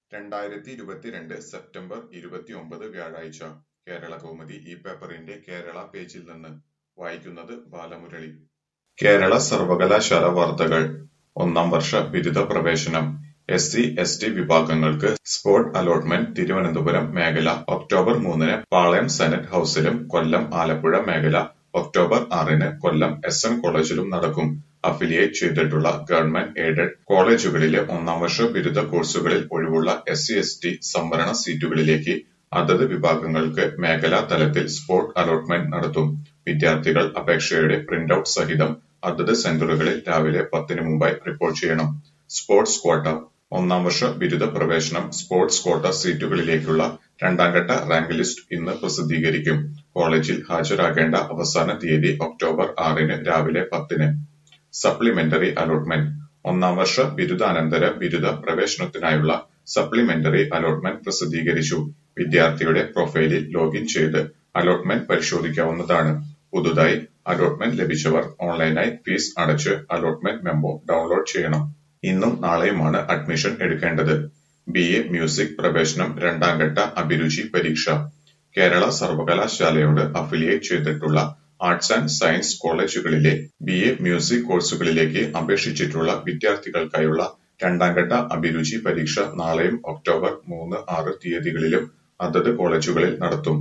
രണ്ടായിരത്തി ഇരുപത്തിരണ്ട് സെപ്റ്റംബർ ഇരുപത്തിയൊമ്പത് വ്യാഴാഴ്ച കേരളകൗമുദി ഈ പേപ്പറിന്റെ കേരള പേജിൽ നിന്ന് വായിക്കുന്നത് ബാലമുരളി കേരള സർവകലാശാല വാർത്തകൾ ഒന്നാം വർഷ ബിരുദ പ്രവേശനം എസ് സി എസ് ടി വിഭാഗങ്ങൾക്ക് സ്പോട്ട് അലോട്ട്മെന്റ് തിരുവനന്തപുരം മേഖല ഒക്ടോബർ മൂന്നിന് പാളയം സെനറ്റ് ഹൌസിലും കൊല്ലം ആലപ്പുഴ മേഖല ഒക്ടോബർ ആറിന് കൊല്ലം എസ് എൻ കോളേജിലും നടക്കും അഫിലിയേറ്റ് ചെയ്തിട്ടുള്ള ഗവൺമെന്റ് എയ്ഡഡ് കോളേജുകളിലെ ഒന്നാം വർഷ ബിരുദ കോഴ്സുകളിൽ ഒഴിവുള്ള എസ് സി എസ് ടി സംവരണ സീറ്റുകളിലേക്ക് അതത് വിഭാഗങ്ങൾക്ക് മേഖലാ തലത്തിൽ സ്പോട്ട് അലോട്ട്മെന്റ് നടത്തും വിദ്യാർത്ഥികൾ അപേക്ഷയുടെ പ്രിന്റൌട്ട് സഹിതം അതത് സെന്ററുകളിൽ രാവിലെ പത്തിന് മുമ്പായി റിപ്പോർട്ട് ചെയ്യണം സ്പോർട്സ് ക്വാട്ട ഒന്നാം വർഷ ബിരുദ പ്രവേശനം സ്പോർട്സ് ക്വാട്ട സീറ്റുകളിലേക്കുള്ള രണ്ടാം ഘട്ട റാങ്ക് ലിസ്റ്റ് ഇന്ന് പ്രസിദ്ധീകരിക്കും കോളേജിൽ ഹാജരാകേണ്ട അവസാന തീയതി ഒക്ടോബർ ആറിന് രാവിലെ പത്തിന് സപ്ലിമെന്ററി അലോട്ട്മെന്റ് ഒന്നാം വർഷ ബിരുദാനന്തര ബിരുദ പ്രവേശനത്തിനായുള്ള സപ്ലിമെന്ററി അലോട്ട്മെന്റ് പ്രസിദ്ധീകരിച്ചു വിദ്യാർത്ഥിയുടെ പ്രൊഫൈലിൽ ലോഗിൻ ചെയ്ത് അലോട്ട്മെന്റ് പരിശോധിക്കാവുന്നതാണ് പുതുതായി അലോട്ട്മെന്റ് ലഭിച്ചവർ ഓൺലൈനായി ഫീസ് അടച്ച് അലോട്ട്മെന്റ് മെമ്മോ ഡൗൺലോഡ് ചെയ്യണം ഇന്നും നാളെയുമാണ് അഡ്മിഷൻ എടുക്കേണ്ടത് ബി എ മ്യൂസിക് പ്രവേശനം രണ്ടാം ഘട്ട അഭിരുചി പരീക്ഷ കേരള സർവകലാശാലയോട് അഫിലിയേറ്റ് ചെയ്തിട്ടുള്ള ആർട്സ് ആൻഡ് സയൻസ് കോളേജുകളിലെ ബി എ മ്യൂസിക് കോഴ്സുകളിലേക്ക് അപേക്ഷിച്ചിട്ടുള്ള വിദ്യാർത്ഥികൾക്കായുള്ള രണ്ടാം ഘട്ട അഭിരുചി പരീക്ഷ നാളെയും ഒക്ടോബർ മൂന്ന് ആറ് തീയതികളിലും അതത് കോളേജുകളിൽ നടത്തും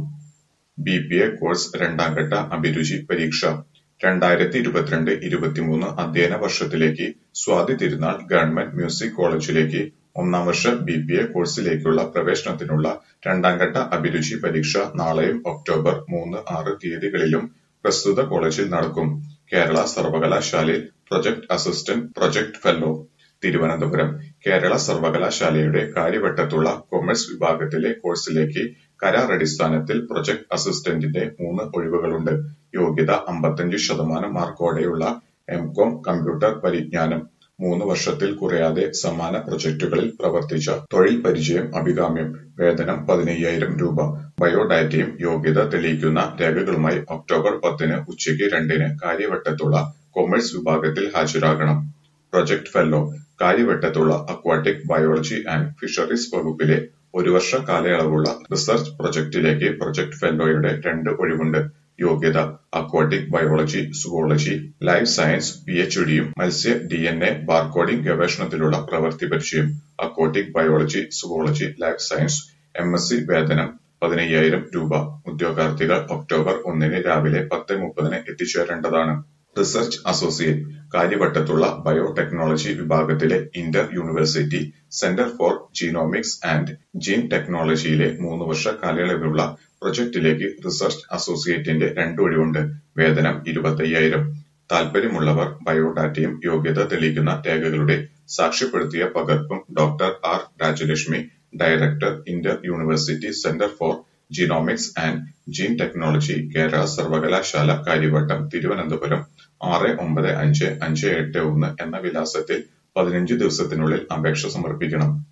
ബി പി എ കോഴ്സ് രണ്ടാം ഘട്ട അഭിരുചി പരീക്ഷ രണ്ടായിരത്തി ഇരുപത്തിരണ്ട് ഇരുപത്തിമൂന്ന് അധ്യയന വർഷത്തിലേക്ക് സ്വാതി തിരുനാൾ ഗവൺമെന്റ് മ്യൂസിക് കോളേജിലേക്ക് ഒന്നാം വർഷ ബി പി എ കോഴ്സിലേക്കുള്ള പ്രവേശനത്തിനുള്ള രണ്ടാം ഘട്ട അഭിരുചി പരീക്ഷ നാളെയും ഒക്ടോബർ മൂന്ന് ആറ് തീയതികളിലും പ്രസ്തുത കോളേജിൽ നടക്കും കേരള സർവകലാശാലയിൽ project assistant project fellow Thiruvananthapuram Kerala സർവകലാശാലയുടെ കാര്യവട്ടത്തുള്ള കൊമേഴ്സ് വിഭാഗത്തിലെ കോഴ്സിലേക്ക് കരാർ അടിസ്ഥാനത്തിൽ പ്രൊജക്ട് അസിസ്റ്റന്റിന്റെ മൂന്ന് ഒഴിവുകളുണ്ട് യോഗ്യത അമ്പത്തഞ്ച് ശതമാനം മാർക്കോടെയുള്ള എംകോം കമ്പ്യൂട്ടർ പരിജ്ഞാനം മൂന്ന് വർഷത്തിൽ കുറയാതെ സമാന പ്രൊജക്ടുകളിൽ പ്രവർത്തിച്ച തൊഴിൽ പരിചയം അഭികാമ്യം വേതനം പതിനയ്യായിരം രൂപ ബയോഡാറ്റയും യോഗ്യത തെളിയിക്കുന്ന രേഖകളുമായി ഒക്ടോബർ പത്തിന് ഉച്ചയ്ക്ക് രണ്ടിന് കാര്യവട്ടത്തുള്ള കൊമേഴ്സ് വിഭാഗത്തിൽ ഹാജരാകണം പ്രൊജക്ട് ഫെല്ലോ കാര്യവട്ടത്തുള്ള അക്വാട്ടിക് ബയോളജി ആൻഡ് ഫിഷറീസ് വകുപ്പിലെ ഒരു വർഷ കാലയളവുള്ള റിസർച്ച് പ്രൊജക്ടിലേക്ക് പ്രൊജക്ട് ഫെല്ലോയുടെ രണ്ട് ഒഴിവുണ്ട് യോഗ്യത aquatic biology zoology life science P H ഡിയും മത്സ്യ ഡി എൻ എ ബാർകോഡിംഗ് ഗവേഷണത്തിലുള്ള പ്രവൃത്തി പരിചയം aquatic biology zoology life science M S C വേതനം പതിനയ്യായിരം രൂപ ഉദ്യോഗാർത്ഥികൾ ഒക്ടോബർ ഒന്നിന് രാവിലെ പത്ത് മുപ്പതിന് എത്തിച്ചേരേണ്ടതാണ് റിസർച്ച് അസോസിയേറ്റ് കാര്യവട്ടത്തുള്ള ബയോടെക്നോളജി വിഭാഗത്തിലെ inter university centre for genomics and gene ടെക്നോളജിയിലെ മൂന്ന് വർഷ കാലയളവിലുള്ള പ്രൊജക്ടിലേക്ക് റിസർച്ച് അസോസിയേറ്റിന്റെ രണ്ട് ഒഴിവുണ്ട് വേതനം ഇരുപത്തയ്യായിരം താൽപര്യമുള്ളവർ ബയോഡാറ്റയും യോഗ്യത തെളിയിക്കുന്ന രേഖകളുടെ സാക്ഷ്യപ്പെടുത്തിയ പകർപ്പും doctor R Rajalakshmi director inter university centre for genomics and gene technology Kerala സർവകലാശാല കാര്യവട്ടം തിരുവനന്തപുരം ആറ് ഒമ്പത് അഞ്ച് അഞ്ച് എട്ട് ഒന്ന് എന്ന വിലാസത്തിൽ പതിനഞ്ച് ദിവസത്തിനുള്ളിൽ അപേക്ഷ സമർപ്പിക്കണം